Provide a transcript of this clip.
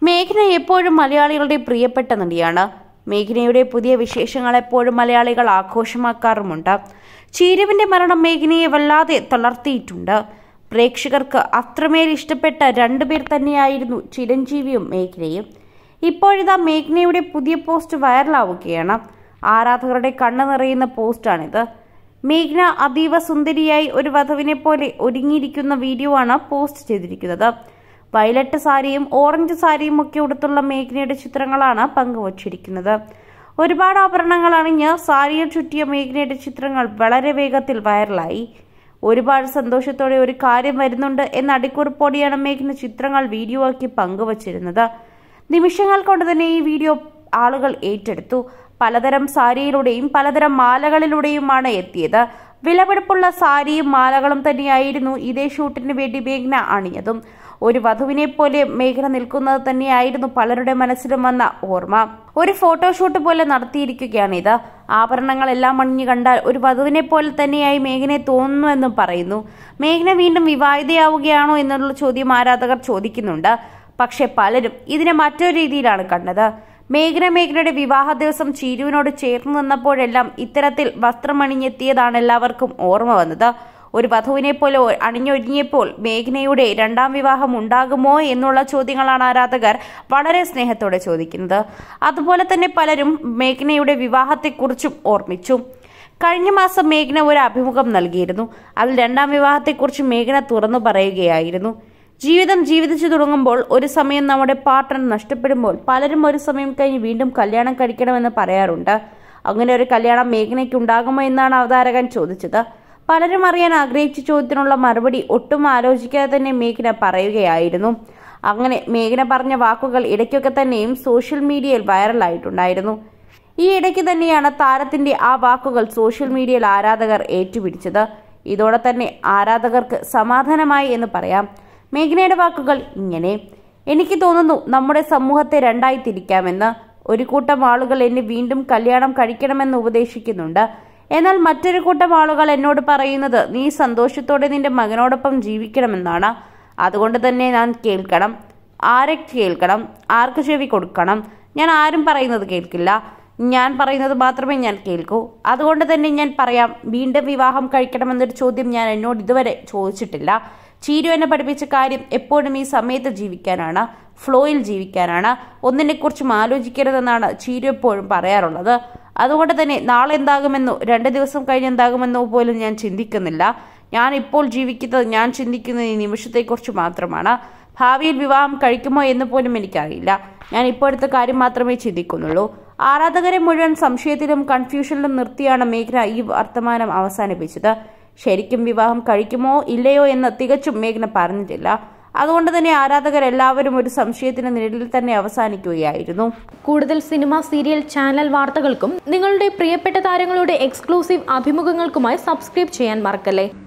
മേഘന എപ്പോഴും മലയാളികളുടെ പ്രിയപ്പെട്ട നടിയാണ് മേഘനയുടെ പുതിയ വിശേഷങ്ങൾ എപ്പോഴും മലയാളികൾ ആഘോഷമാക്കാറുമുണ്ട് ചീരുവിന്റെ മരണം മേഘനയെ വല്ലാതെ തളർത്തിയിട്ടുണ്ട് പ്രേക്ഷകർക്ക് അത്രമേൽ ഇഷ്ടപ്പെട്ട രണ്ടുപേർ തന്നെയായിരുന്നു ചിരഞ്ജീവിയും മേഘനയും ഇപ്പോഴിതാ മേഘനയുടെ പുതിയ പോസ്റ്റ് വൈറലാവുകയാണ് ആരാധകരുടെ കണ്ണു നിറയുന്ന പോസ്റ്റാണിത് മേഘ്ന അതീവ സുന്ദരിയായി ഒരു വധുവിനെ പോലെ ഒരുങ്ങിയിരിക്കുന്ന വീഡിയോ ആണ് പോസ്റ്റ് ചെയ്തിരിക്കുന്നത് വയലറ്റ് സാരിയും ഓറഞ്ച് സാരിയും ഒക്കെ ഉടുത്തുള്ള മേഘ്നയുടെ ചിത്രങ്ങളാണ് പങ്കുവച്ചിരിക്കുന്നത് ഒരുപാട് ആഭരണങ്ങൾ അണിഞ്ഞ് സാരിയിൽ ചുറ്റിയ മേഘ്നയുടെ ചിത്രങ്ങൾ വളരെ വേഗത്തിൽ വൈറലായി ഒരുപാട് സന്തോഷത്തോടെ ഒരു കാര്യം വരുന്നുണ്ട് എന്ന അടിക്കുറിപ്പോടെയാണ് മേഘ്ന ചിത്രങ്ങൾ വീഡിയോ ആക്കി പങ്കുവച്ചിരുന്നത് നിമിഷങ്ങൾ കൊണ്ട് തന്നെ ഈ വീഡിയോ ആളുകൾ ഏറ്റെടുത്തു പലതരം സാരിയിലൂടെയും പലതരം മാലകളിലൂടെയുമാണ് എത്തിയത് വിലപിടിപ്പുള്ള സാരിയും മാലകളും തന്നെയായിരുന്നു ഇതേ ഷൂട്ടിന് വേണ്ടി മേഘ്ന അണിഞ്ഞതും ഒരു വധുവിനെ പോലെ മേഘന നിൽക്കുന്നത് തന്നെയായിരുന്നു പലരുടെ മനസ്സിലും വന്ന ഓർമ്മ ഒരു ഫോട്ടോഷൂട്ട് പോലെ നടത്തിയിരിക്കുകയാണിത് ആഭരണങ്ങളെല്ലാം അണിഞ്ഞു കണ്ടാൽ ഒരു വധുവിനെ പോലെ തന്നെയായി മേഘനെ തോന്നുന്നുവെന്നും പറയുന്നു മേഘന വീണ്ടും വിവാഹിതയാവുകയാണോ എന്നുള്ള ചോദ്യം ആരാധകർ ചോദിക്കുന്നുണ്ട് പക്ഷെ പലരും ഇതിനെ മറ്റൊരു രീതിയിലാണ് കണ്ടത് മേഘന മേഘനയുടെ വിവാഹ ദിവസം ചീരുവിനോട് ചേർന്ന് നിന്നപ്പോഴെല്ലാം ഇത്തരത്തിൽ വസ്ത്രമണിഞ്ഞെത്തിയതാണ് എല്ലാവർക്കും ഓർമ്മ വന്നത് ഒരു വധുവിനെ പോലെ അണിഞ്ഞൊരുങ്ങിയപ്പോൾ മേഘനയുടെ രണ്ടാം വിവാഹം ഉണ്ടാകുമോ എന്നുള്ള ചോദ്യങ്ങളാണ് ആരാധകർ വളരെ സ്നേഹത്തോടെ ചോദിക്കുന്നത് അതുപോലെ തന്നെ പലരും മേഘനയുടെ വിവാഹത്തെക്കുറിച്ചും ഓർമ്മിച്ചു കഴിഞ്ഞ മാസം മേഘന ഒരു അഭിമുഖം നൽകിയിരുന്നു അതിൽ രണ്ടാം വിവാഹത്തെക്കുറിച്ച് മേഘന തുറന്നു പറയുകയായിരുന്നു ജീവിതം ജീവിച്ചു തുടങ്ങുമ്പോൾ ഒരു സമയം നമ്മുടെ പാർട്ട്ണർ നഷ്ടപ്പെടുമ്പോൾ പലരും ഒരു സമയം കഴിഞ്ഞ് വീണ്ടും കല്യാണം കഴിക്കണമെന്ന് പറയാറുണ്ട് അങ്ങനെ ഒരു കല്യാണം മേഘനയ്ക്ക് ഉണ്ടാകുമോ എന്നാണ് അവതാരകൻ ചോദിച്ചത് പലരും അറിയാൻ ആഗ്രഹിച്ച ചോദ്യത്തിനുള്ള മറുപടി ഒട്ടും ആലോചിക്കാതെ തന്നെ മേഘന പറയുകയായിരുന്നു അങ്ങനെ മേഘന പറഞ്ഞ വാക്കുകൾ ഇടയ്ക്കൊക്കെ തന്നെയും സോഷ്യൽ മീഡിയയിൽ വൈറലായിട്ടുണ്ടായിരുന്നു ഈ ഇടയ്ക്ക് തന്നെയാണ് താരത്തിന്റെ ആ വാക്കുകൾ സോഷ്യൽ മീഡിയയിൽ ആരാധകർ ഏറ്റുപിടിച്ചത് ഇതോടെ തന്നെ ആരാധകർക്ക് സമാധാനമായി എന്ന് പറയാം മേഘനയുടെ വാക്കുകൾ ഇങ്ങനെ എനിക്ക് തോന്നുന്നു നമ്മുടെ സമൂഹത്തെ രണ്ടായി തിരിക്കാമെന്ന് ഒരു കൂട്ടം ആളുകൾ എന്നെ വീണ്ടും കല്യാണം കഴിക്കണമെന്ന് ഉപദേശിക്കുന്നുണ്ട് എന്നാൽ മറ്റൊരു കൂട്ടം ആളുകൾ എന്നോട് പറയുന്നത് നീ സന്തോഷത്തോടെ നിന്റെ മകനോടൊപ്പം ജീവിക്കണമെന്നാണ് അതുകൊണ്ട് തന്നെ ഞാൻ കേൾക്കണം ആരെ കേൾക്കണം ആർക്ക് ചെവി കൊടുക്കണം ഞാൻ ആരും പറയുന്നത് കേൾക്കില്ല ഞാൻ പറയുന്നത് മാത്രമേ ഞാൻ കേൾക്കൂ അതുകൊണ്ട് തന്നെ ഞാൻ പറയാം വീണ്ടും വിവാഹം കഴിക്കണമെന്നൊരു ചോദ്യം ഞാൻ എന്നോട് ഇതുവരെ ചോദിച്ചിട്ടില്ല ചീരു എന്നെ പഠിപ്പിച്ച കാര്യം എപ്പോഴും ഈ സമയത്ത് ജീവിക്കാനാണ് ഫ്ലോയിൽ ജീവിക്കാനാണ് ഒന്നിനെക്കുറിച്ചും ആലോചിക്കരുതെന്നാണ് ചീരു എപ്പോഴും പറയാറുള്ളത് അതുകൊണ്ട് തന്നെ നാളെ എന്താകുമെന്നോ രണ്ട് ദിവസം കഴിഞ്ഞ് എന്താകുമെന്നോ പോലും ഞാൻ ചിന്തിക്കുന്നില്ല ഞാൻ ഇപ്പോൾ ജീവിക്കുന്നത് ഞാൻ ചിന്തിക്കുന്ന ഈ നിമിഷത്തെക്കുറിച്ച് മാത്രമാണ് ഭാവിയിൽ വിവാഹം കഴിക്കുമോ എന്ന് പോലും എനിക്കറിയില്ല ഞാൻ ഇപ്പോഴത്തെ കാര്യം മാത്രമേ ചിന്തിക്കുന്നുള്ളൂ ആരാധകരെ മുഴുവൻ സംശയത്തിലും കൺഫ്യൂഷനിലും നിർത്തിയാണ് മേഘന ഈ വർത്തമാനം അവസാനിപ്പിച്ചത് ശരിക്കും വിവാഹം കഴിക്കുമോ ഇല്ലയോ എന്ന് തികച്ചും മേഘന പറഞ്ഞിട്ടില്ല അതുകൊണ്ട് തന്നെ ആരാധകർ എല്ലാവരും ഒരു സംശയത്തിന് നിഴലിൽ തന്നെ അവസാനിക്കുകയായിരുന്നു കൂടുതൽ സിനിമ സീരിയൽ ചാനൽ വാർത്തകൾക്കും നിങ്ങളുടെ പ്രിയപ്പെട്ട താരങ്ങളുടെ എക്സ്ക്ലൂസീവ് അഭിമുഖങ്ങൾക്കുമായി സബ്സ്ക്രൈബ് ചെയ്യാൻ മറക്കല്ലേ